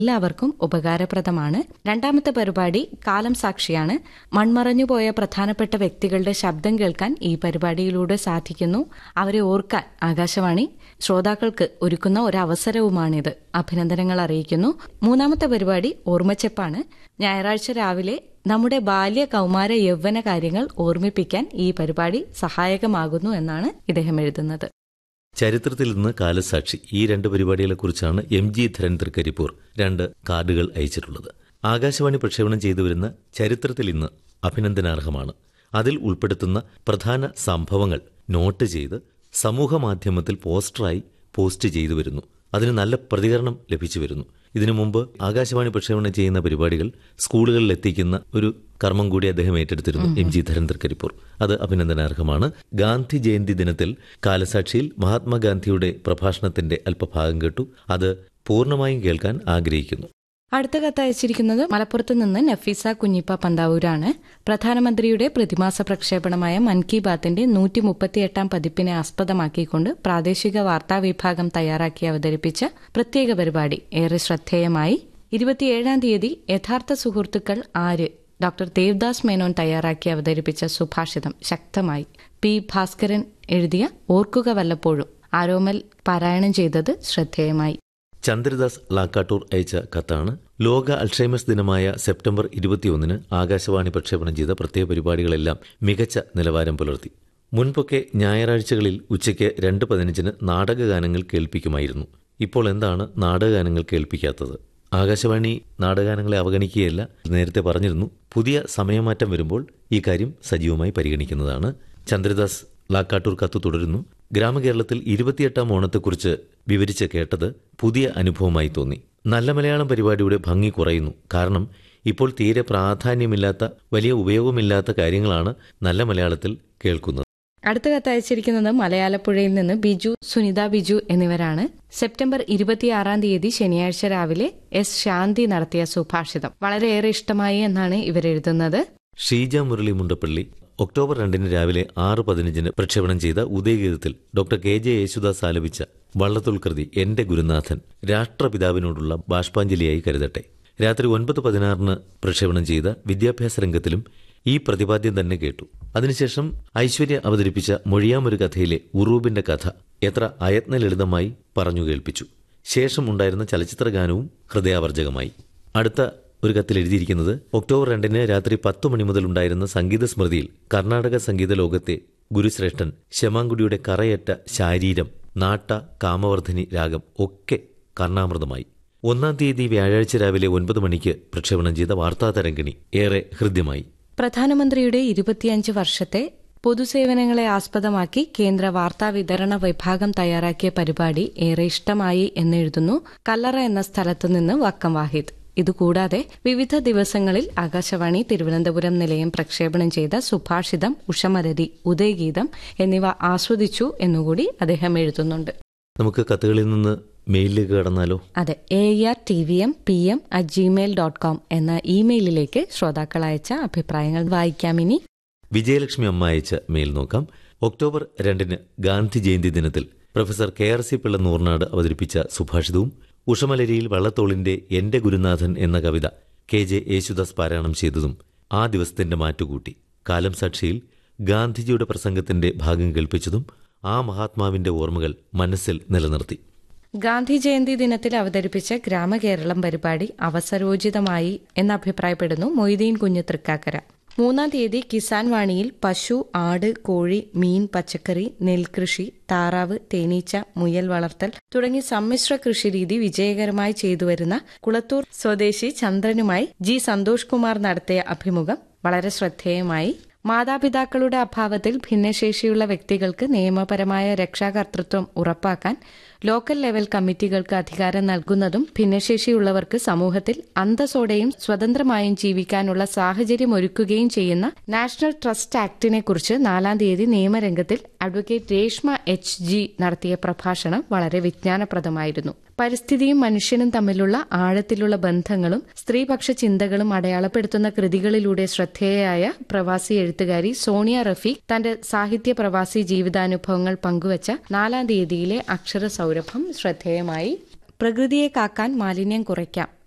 എല്ലാവർക്കും ഉപകാരപ്രദമാണ് രണ്ടാമത്തെ പരിപാടി കാലം സാക്ഷിയാണ് മൺമറഞ്ഞുപോയ പ്രധാനപ്പെട്ട വ്യക്തികളുടെ ശബ്ദം കേൾക്കാൻ ഈ പരിപാടിയിലൂടെ സാധിക്കുന്നു അവരെ ഓർക്കാൻ ആകാശവാണി ശ്രോതാക്കൾക്ക് ഒരുക്കുന്ന ഒരു അവസരവുമാണിത് അഭിനന്ദനങ്ങൾ അറിയിക്കുന്നു മൂന്നാമത്തെ പരിപാടി ഓർമ്മച്ചെപ്പാണ് ഞായറാഴ്ച രാവിലെ നമ്മുടെ ബാല്യ കൗമാര യൗവന കാര്യങ്ങൾ ഓർമ്മിപ്പിക്കാൻ ഈ പരിപാടി സഹായകമാകുന്നു എന്നാണ് ഇദ്ദേഹം എഴുതുന്നത് ചരിത്രത്തിൽ നിന്ന് കാലസാക്ഷി ഈ രണ്ട് പരിപാടികളെക്കുറിച്ചാണ് എം ജി ധരൻ തൃക്കരിപ്പൂർ രണ്ട് കാർഡുകൾ അയച്ചിട്ടുള്ളത് ആകാശവാണി പ്രക്ഷേപണം ചെയ്തു വരുന്ന ചരിത്രത്തിൽ ഇന്ന് അഭിനന്ദനാർഹമാണ് അതിൽ ഉൾപ്പെടുത്തുന്ന പ്രധാന സംഭവങ്ങൾ നോട്ട് ചെയ്ത് സമൂഹ മാധ്യമത്തിൽ പോസ്റ്ററായി പോസ്റ്റ് ചെയ്തു വരുന്നു അതിന് നല്ല പ്രതികരണം ലഭിച്ചു വരുന്നു ഇതിനു മുമ്പ് ആകാശവാണി പ്രക്ഷേപണം ചെയ്യുന്ന പരിപാടികൾ സ്കൂളുകളിൽ എത്തിക്കുന്ന ഒരു കർമ്മം കൂടി അദ്ദേഹം ഏറ്റെടുത്തിരുന്നു എം ജി ധരൻ തൃക്കരിപ്പൂർ അത് അഭിനന്ദനാർഹമാണ് ഗാന്ധി ജയന്തി ദിനത്തിൽ കാലസാക്ഷിയിൽ മഹാത്മാഗാന്ധിയുടെ പ്രഭാഷണത്തിന്റെ അല്പഭാഗം കേട്ടു അത് പൂർണ്ണമായും കേൾക്കാൻ ആഗ്രഹിക്കുന്നു അടുത്ത കത്ത് അയച്ചിരിക്കുന്നത് മലപ്പുറത്ത് നിന്ന് നഫീസ കുഞ്ഞിപ്പ പന്താവൂരാണ് പ്രധാനമന്ത്രിയുടെ പ്രതിമാസ പ്രക്ഷേപണമായ മൻ കി ബാത്തിന്റെ നൂറ്റി മുപ്പത്തിയെട്ടാം പതിപ്പിനെ ആസ്പദമാക്കിക്കൊണ്ട് പ്രാദേശിക വാർത്താ വിഭാഗം തയ്യാറാക്കി അവതരിപ്പിച്ച പ്രത്യേക പരിപാടി ഏറെ ശ്രദ്ധേയമായി ഇരുപത്തിയേഴാം തീയതി യഥാർത്ഥ സുഹൃത്തുക്കൾ ആര് ഡോക്ടർ ദേവദാസ് മേനോൻ തയ്യാറാക്കി അവതരിപ്പിച്ച സുഭാഷിതം ശക്തമായി പി ഭാസ്കരൻ എഴുതിയ ഓർക്കുക വല്ലപ്പോഴും ആരോമൽ പാരായണം ചെയ്തത് ശ്രദ്ധേയമായി ചന്ദ്രദാസ് ലാക്കാട്ടൂർ അയച്ച കത്താണ് ലോക അൽഷൈമസ് ദിനമായ സെപ്റ്റംബർ ഇരുപത്തിയൊന്നിന് ആകാശവാണി പ്രക്ഷേപണം ചെയ്ത പ്രത്യേക പരിപാടികളെല്ലാം മികച്ച നിലവാരം പുലർത്തി മുൻപൊക്കെ ഞായറാഴ്ചകളിൽ ഉച്ചയ്ക്ക് രണ്ട് പതിനഞ്ചിന് നാടകഗാനങ്ങൾ കേൾപ്പിക്കുമായിരുന്നു ഇപ്പോൾ എന്താണ് നാടകഗാനങ്ങൾ കേൾപ്പിക്കാത്തത് ആകാശവാണി നാടകഗാനങ്ങളെ അവഗണിക്കുകയല്ല നേരത്തെ പറഞ്ഞിരുന്നു പുതിയ സമയമാറ്റം വരുമ്പോൾ ഈ കാര്യം സജീവമായി പരിഗണിക്കുന്നതാണ് ചന്ദ്രദാസ് ലാക്കാട്ടൂർ കത്ത് തുടരുന്നു ഗ്രാമകേരളത്തിൽ ഇരുപത്തിയെട്ടാം ഓണത്തെക്കുറിച്ച് വിവരിച്ച് കേട്ടത് പുതിയ അനുഭവമായി തോന്നി നല്ല മലയാളം പരിപാടിയുടെ ഭംഗി കുറയുന്നു കാരണം ഇപ്പോൾ തീരെ പ്രാധാന്യമില്ലാത്ത വലിയ ഉപയോഗമില്ലാത്ത കാര്യങ്ങളാണ് നല്ല മലയാളത്തിൽ കേൾക്കുന്നത് അടുത്ത കത്ത് അയച്ചിരിക്കുന്നത് മലയാളപ്പുഴയിൽ നിന്ന് ബിജു സുനിത ബിജു എന്നിവരാണ് സെപ്റ്റംബർ ഇരുപത്തിയാറാം തീയതി ശനിയാഴ്ച രാവിലെ എസ് ശാന്തി നടത്തിയ സുഭാഷിതം വളരെയേറെ ഇഷ്ടമായി എന്നാണ് ഇവരെഴുതുന്നത് ഷീജ മുരളി മുണ്ടപ്പള്ളി ഒക്ടോബർ രണ്ടിന് രാവിലെ ആറ് പതിനഞ്ചിന് പ്രക്ഷേപണം ചെയ്ത ഉദയഗീതത്തിൽ ഡോക്ടർ കെ ജെ യേശുദാസ് ആലപിച്ച വള്ളത്തുൾ കൃതി എന്റെ ഗുരുനാഥൻ രാഷ്ട്രപിതാവിനോടുള്ള ബാഷ്പാഞ്ജലിയായി കരുതട്ടെ രാത്രി ഒൻപത് പതിനാറിന് പ്രക്ഷേപണം ചെയ്ത വിദ്യാഭ്യാസ രംഗത്തിലും ഈ പ്രതിപാദ്യം തന്നെ കേട്ടു അതിനുശേഷം ഐശ്വര്യ അവതരിപ്പിച്ച മൊഴിയാമൊരു കഥയിലെ ഉറൂബിന്റെ കഥ എത്ര അയത്ന ലളിതമായി പറഞ്ഞു കേൾപ്പിച്ചു ശേഷം ഉണ്ടായിരുന്ന ചലച്ചിത്ര ഗാനവും ഹൃദയാവർജകമായി അടുത്ത ഒരു കത്തിൽ എഴുതിയിരിക്കുന്നത് ഒക്ടോബർ രണ്ടിന് രാത്രി പത്തു മണി മുതൽ ഉണ്ടായിരുന്ന സംഗീത സ്മൃതിയിൽ കർണാടക സംഗീത ലോകത്തെ ഗുരുശ്രേഷ്ഠൻ ശമാങ്കുടിയുടെ കറയറ്റ ശാരീരം നാട്ട കാമവർദ്ധിനി രാഗം ഒക്കെ കർണാമൃതമായി ഒന്നാം തീയതി വ്യാഴാഴ്ച രാവിലെ ഒൻപത് മണിക്ക് പ്രക്ഷേപണം ചെയ്ത വാർത്താ തരംഗിണി ഏറെ ഹൃദ്യമായി പ്രധാനമന്ത്രിയുടെ ഇരുപത്തിയഞ്ച് വർഷത്തെ പൊതുസേവനങ്ങളെ ആസ്പദമാക്കി കേന്ദ്ര വാർത്താ വിതരണ വിഭാഗം തയ്യാറാക്കിയ പരിപാടി ഏറെ ഇഷ്ടമായി എന്നെഴുതുന്നു കല്ലറ എന്ന സ്ഥലത്തു നിന്ന് വക്കം വാഹിദ് ഇതുകൂടാതെ വിവിധ ദിവസങ്ങളിൽ ആകാശവാണി തിരുവനന്തപുരം നിലയം പ്രക്ഷേപണം ചെയ്ത സുഭാഷിതം ഉഷമരതി ഉദയഗീതം എന്നിവ ആസ്വദിച്ചു എന്നുകൂടി അദ്ദേഹം എഴുതുന്നുണ്ട് നമുക്ക് കത്തുകളിൽ നിന്ന് മെയിലിലേക്ക് കടന്നാലോ അതെ A R T V M P M at Gmail dot com എന്ന ഇമെയിലിലേക്ക് ശ്രോതാക്കൾ അയച്ച അഭിപ്രായങ്ങൾ വായിക്കാം ഇനി വിജയലക്ഷ്മി അമ്മ അയച്ച മെയിൽ നോക്കാം ഒക്ടോബർ രണ്ടിന് ഗാന്ധി ജയന്തി ദിനത്തിൽ professor K R C Pillai Noornad അവതരിപ്പിച്ച സുഭാഷിതവും ഉഷമലരിയിൽ വള്ളത്തോളിന്റെ എന്റെ ഗുരുനാഥൻ എന്ന കവിത കെ ജെ യേശുദാസ് പാരായണം ചെയ്തതും ആ ദിവസത്തിന്റെ മാറ്റുകൂട്ടി കാലം സാക്ഷിയിൽ ഗാന്ധിജിയുടെ പ്രസംഗത്തിന്റെ ഭാഗം കേൾപ്പിച്ചതും ആ മഹാത്മാവിന്റെ ഓർമ്മകൾ മനസ്സിൽ നിലനിർത്തി ഗാന്ധി ജയന്തി ദിനത്തിൽ അവതരിപ്പിച്ച ഗ്രാമകേരളം പരിപാടി അവസരോചിതമായി എന്നഭിപ്രായപ്പെടുന്നു മൊയ്തീൻ കുഞ്ഞ് തൃക്കാക്കര മൂന്നാം തീയതി കിസാൻ വാണിയിൽ പശു ആട് കോഴി മീൻ പച്ചക്കറി നെൽകൃഷി താറാവ് തേനീച്ച മുയൽ വളർത്തൽ തുടങ്ങി സമ്മിശ്ര കൃഷിരീതി വിജയകരമായി ചെയ്തുവരുന്ന കുളത്തൂർ സ്വദേശി ചന്ദ്രനുമായി ജി സന്തോഷ് കുമാർ നടത്തിയ അഭിമുഖം വളരെ ശ്രദ്ധേയമായി മാതാപിതാക്കളുടെ അഭാവത്തിൽ ഭിന്നശേഷിയുള്ള വ്യക്തികൾക്ക് നിയമപരമായ രക്ഷാകർതൃത്വം ഉറപ്പാക്കാൻ ലോക്കൽ ലെവൽ കമ്മിറ്റികൾക്ക് അധികാരം നൽകുന്നതും ഭിന്നശേഷിയുള്ളവർക്ക് സമൂഹത്തിൽ അന്തസ്സോടെയും സ്വതന്ത്രമായും ജീവിക്കാനുള്ള സാഹചര്യം ഒരുക്കുകയും ചെയ്യുന്ന നാഷണൽ ട്രസ്റ്റ് ആക്ടിനെ കുറിച്ച് നാലാം തീയതി നിയമരംഗത്തിൽ അഡ്വക്കേറ്റ് രേഷ്മ എച്ച് ജി നടത്തിയ പ്രഭാഷണം വളരെ വിജ്ഞാനപ്രദമായിരുന്നു പരിസ്ഥിതിയും മനുഷ്യനും തമ്മിലുള്ള ആഴത്തിലുള്ള ബന്ധങ്ങളും സ്ത്രീപക്ഷ ചിന്തകളും അടയാളപ്പെടുത്തുന്ന കൃതികളിലൂടെ ശ്രദ്ധേയയായ പ്രവാസി എഴുത്തുകാരി സോണിയ റഫീഖ് തന്റെ സാഹിത്യ പ്രവാസി ജീവിതാനുഭവങ്ങൾ പങ്കുവച്ച നാലാം തീയതിയിലെ അക്ഷര സൗരഭം ശ്രദ്ധേയമായി പ്രകൃതിയെ കാക്കാൻ മാലിന്യം കുറയ്ക്കാം